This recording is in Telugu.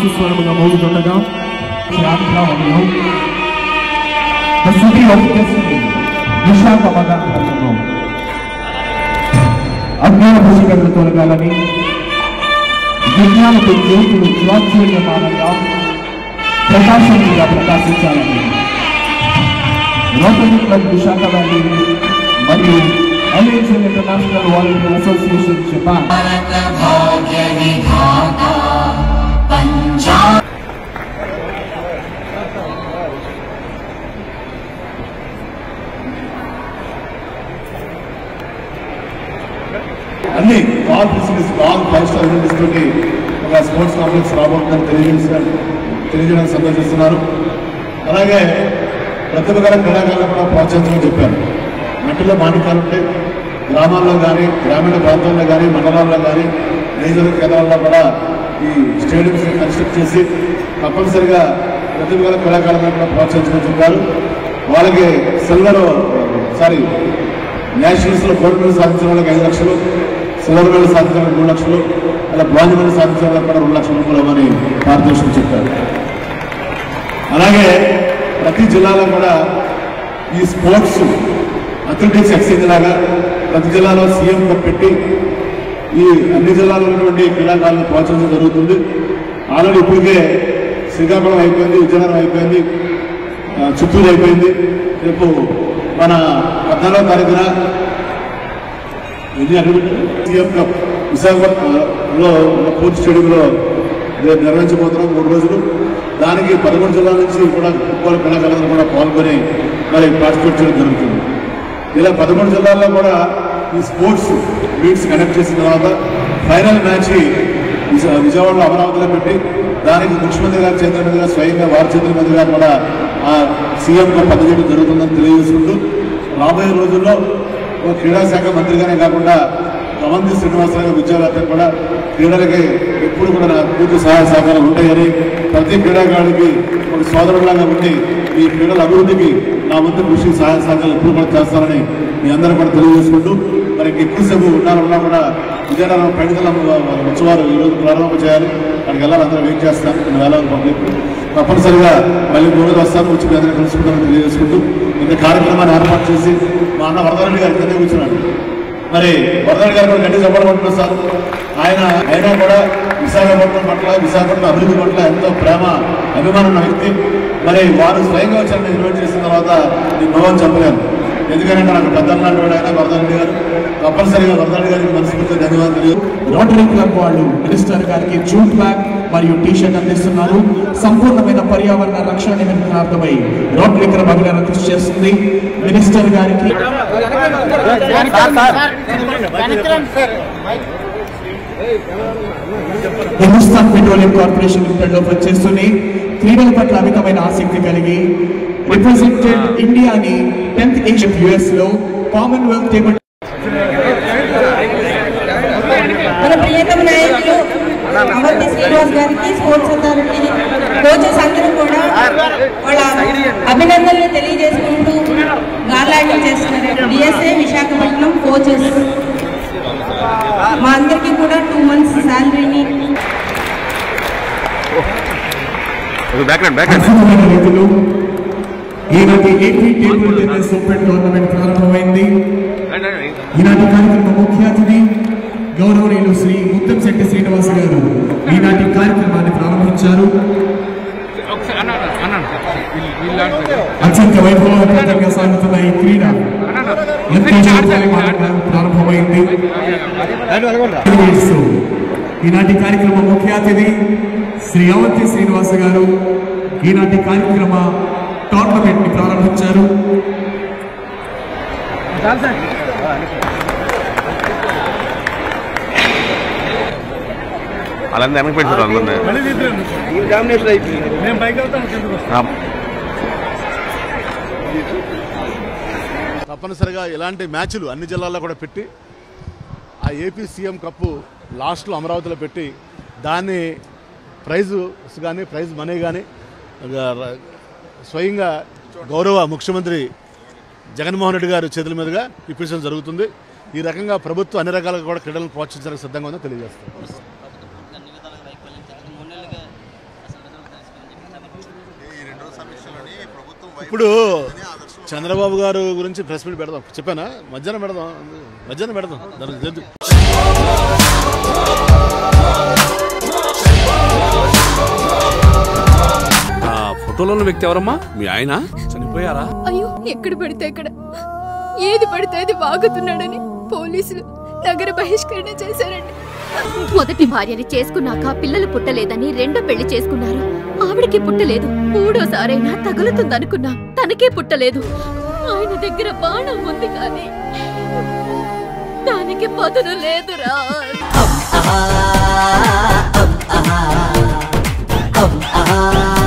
నామస్వరముగా మోగుతుండగా శ్రాంతావనిలో The city of destiny, విశాఖపట్నంలో అజ్ఞాన పుస్తకాలు తొలగాలని విజ్ఞానపు జ్యోతులు జ్వాత్సల్యమానంగా ప్రకాశంగా ప్రకాశించాలని రోటరీ క్లబ్ విశాఖ వ్యాలీ మరియు ఎల్ఏజన్ ఇంటర్నేషనల్ వాలంటీర్ అసోసియేషన్ జపాన్ అన్ని all facilities all five star facilities తోటి ఒక స్పోర్ట్స్ కాంప్లెక్స్ రాబోతుందని తెలియజేసిన తెలియజేయడానికి సంతోషిస్తున్నారు అలాగే ప్రతిభ గల క్రీడాకారులను కూడా ప్రోత్సహించమని చెప్పారు మట్టిలో మాణిక్యాలు ఉంటే గ్రామాల్లో కానీ గ్రామీణ ప్రాంతాల్లో కానీ మండలాల్లో కానీ నియోజక కేంద్రాల్లో కూడా ఈ స్టేడియంస్ కన్స్ట్రక్ట్ చేసి తప్పనిసరిగా ప్రతిభ గల క్రీడాకారులను కూడా ప్రోత్సహించమని చెప్పారు వాళ్ళకి సిల్వర్ సారీ నేషనల్స్ లో గోల్డ్ మెడల్ సాధించిన వాళ్ళకి ఐదు లక్షలు సిల్వర్ మెడల్ సాధించిన వాళ్ళకి మూడు లక్షలు అలా బ్రాంజ్ మెడల్ సాధించిన వాళ్ళకి కూడా రెండు లక్షల రూపాయలు ఇవ్వమని పారితోషికం చెప్పారు అలాగే ప్రతి జిల్లాలో కూడా ఈ స్పోర్ట్స్ అథ్లెటిక్స్ ఎక్సైజ్ లాగా ప్రతి జిల్లాలో సీఎం కప్ పెట్టి ఈ అన్ని జిల్లాలో ఉన్నటువంటి క్రీడాకారులను ప్రోత్సహించడం జరుగుతుంది ఆల్రెడీ ఇప్పటికే శ్రీకాకుళం అయిపోయింది విజయనగరం అయిపోయింది ఆ, చిత్తూరు అయిపోయింది రేపు మన పద్నాలుగో తారీఖున ఇది అక్కడ సీఎం కప్ విశాఖపట్నంలో ఉన్న పూర్తి స్టేడియంలో రేపు నిర్వహించబోతున్నాం మూడు రోజులు దానికి పదకొండు జిల్లాల నుంచి కూడా ఫుట్బాల్ కళాకారులు కూడా పాల్గొని మరి పార్టిసిపేట్ చేయడం జరుగుతుంది ఇలా పదకొండు జిల్లాల్లో కూడా ఈ స్పోర్ట్స్ మీట్స్ కండక్ట్ చేసిన తర్వాత ఫైనల్ మ్యాచ్ విజ- విజయవాడలో అమరావతిలో పెట్టి దానికి ముఖ్యమంత్రి గారి చేతుల మీదుగా స్వయంగా వారి చేతుల మీదుగా కూడా ఆ సీఎం పదవి చేయడం జరుగుతుందని తెలియజేసుకుంటూ రాబోయే రోజుల్లో ఒక క్రీడా శాఖ మంత్రిగానే కాకుండా గవంతి శ్రీనివాసరావు విద్యావేత్త కూడా క్రీడలకి ఎప్పుడు కూడా నా పూర్తి సహాయ సహకారాలు ఉంటాయని ప్రతి క్రీడాకారుడికి ఒక సోదరులాగా ఉండి ఈ క్రీడల అభివృద్ధికి నా వంతు కృషి సహాయ సహకారాలు ఎప్పుడు కూడా చేస్తారని మీ అందరూ కూడా తెలియజేసుకుంటూ మరి ఎక్కువసేపు ఉన్నారన్నా కూడా విజయనగరం పైడితల ఉత్సవాలు ఈ రోజు ప్రారంభం చేయాలి అక్కడికి వెళ్ళాలి అందరూ వెయిట్ చేస్తాను కొన్ని వేల పబ్లిక్ తప్పనిసరిగా మళ్ళీ మూడు రోజులు వస్తాను వచ్చి మీ అందరూ కలుసుకుంటామని తెలియజేసుకుంటూ ఇంత కార్యక్రమాన్ని ఏర్పాటు చేసి మా అన్న వరదారెడ్డి గారి కింద కూర్చున్నాడు మరి వరదారెడ్డి గారు కూడా గట్టి చెప్పబడుతున్నారు సార్ ఆయన అయినా కూడా విశాఖపట్నం పట్ల విశాఖపట్నం అభివృద్ధి పట్ల ఎంతో ప్రేమ అభిమానం ఉన్న వ్యక్తి మరి వారు స్వయంగా వచ్చి నన్ను ఇన్వైట్ చేసిన తర్వాత నేను నోవని చెప్పలేను ఎందుకంటే నాకు పెద్దన్నాడు ఆయన వరదారెడ్డి గారు తప్పనిసరిగా వరదారెడ్డి గారికి మనస్ఫూర్తిగా ధన్యవాదాలు తెలియదు రోటరీ క్లబ్ వాళ్ళు మినిస్టర్ గారికి జూట్ బ్యాగ్ మరియు టీ షర్ట్ అందిస్తున్నారు సంపూర్ణమైన పర్యావరణ రక్షణ నిమిత్తార్థమై రోటరీ క్లబ్ అభినందన కృషి చేస్తుంది మినిస్టర్ గారికి హిందుస్థాన్ పెట్రోలియం కార్పొరేషన్ లిమిటెడ్ లో పనిచేస్తూనే క్రీడల పట్ల అమితమైన ఆసక్తి కలిగి రిప్రజెంటెడ్ ఇండియాని టెన్త్ ఏషియన్ యుఎస్ లో కామన్వెల్త్ టేబుల్ మన ప్రియతమ నాయకులు అమర్తి శ్రీనివాస్ గారికి స్పోర్ట్స్ అథారిటీ కోచెస్ అందరూ కూడా వాళ్ళ అభినందనలు తెలియజేసుకుంటూ గాలాటం చేస్తున్నారు డిఎస్ఏ విశాఖపట్నం కోచెస్ మా అందరికీ కూడా టూ మంత్స్ శాలరీని బ్యాక్గ్రౌండ్ బ్యాక్గ్రౌండ్ అద్భుతమైన రీతిలో ఈనాటి AP table tennis open tournament ప్రారంభమైంది ఈనాటి కార్యక్రమ ముఖ్య అతిథి గౌరవనీయులు శ్రీ ముత్తంశెట్టి శ్రీనివాస్ గారు ఈనాటి కార్యక్రమాన్ని ప్రారంభించారు అత్యంత వైభవపేతంగా సాగుతున్న ఈ క్రీడ ఎంతో జోరుగా ప్రారంభమైంది నిర్వహిస్తూ ఈనాటి కార్యక్రమ ముఖ్య అతిథి శ్రీ అవంతి శ్రీనివాస గారు ఈనాటి కార్యక్రమ టోర్నమెంట్ ని ప్రారంభించారు వాళ్ళందరూ వెనక్కి పెట్టారు అందరినీ ఆ, తప్పనిసరిగా ఇలాంటి మ్యాచ్లు అన్ని జిల్లాల్లో కూడా పెట్టి ఆ ఏపీ సీఎం కప్పు లాస్ట్లో అమరావతిలో పెట్టి దాన్ని ప్రైజ్ కానీ ప్రైజ్ మనీ కానీ స్వయంగా గౌరవ ముఖ్యమంత్రి జగన్మోహన్ రెడ్డి గారి చేతుల మీదుగా ఇప్పించడం జరుగుతుంది ఈ రకంగా ప్రభుత్వం అన్ని రకాలుగా కూడా క్రీడలను ప్రోత్సహించడానికి సిద్ధంగా ఉందని తెలియజేస్తుంది అన్ని విధాలుగా వైఫల్యం చెందుతుంది మూడు నెలలుగా ఇప్పుడు చంద్రబాబు గారు గురించి ప్రెస్ మీట్ పెడదాం చెప్పానా మధ్యాహ్నం పెడదాం మధ్యాహ్నం పెడదాం దానికి తెలుసు ఆ ఫోటోలో ఉన్న వ్యక్తి ఎవరమ్మా మీ ఆయన చనిపోయారా అయ్యో ఎక్కడ పడితే అక్కడ ఏది పడితే అది వాగుతున్నాడని పోలీసులు నగర బహిష్కరణ చేశారండి మొదటి భార్యని చేసుకున్నాక పిల్లలు పుట్టలేదని రెండో పెళ్లి చేసుకున్నారు ఆవిడకి పుట్టలేదు మూడోసారైనా తగులుతుందనుకున్నా తనకే పుట్టలేదు ఆయన దగ్గర బాణం ఉంది కానీ దానికి పదును లేదురా ah, ah, ah, ah.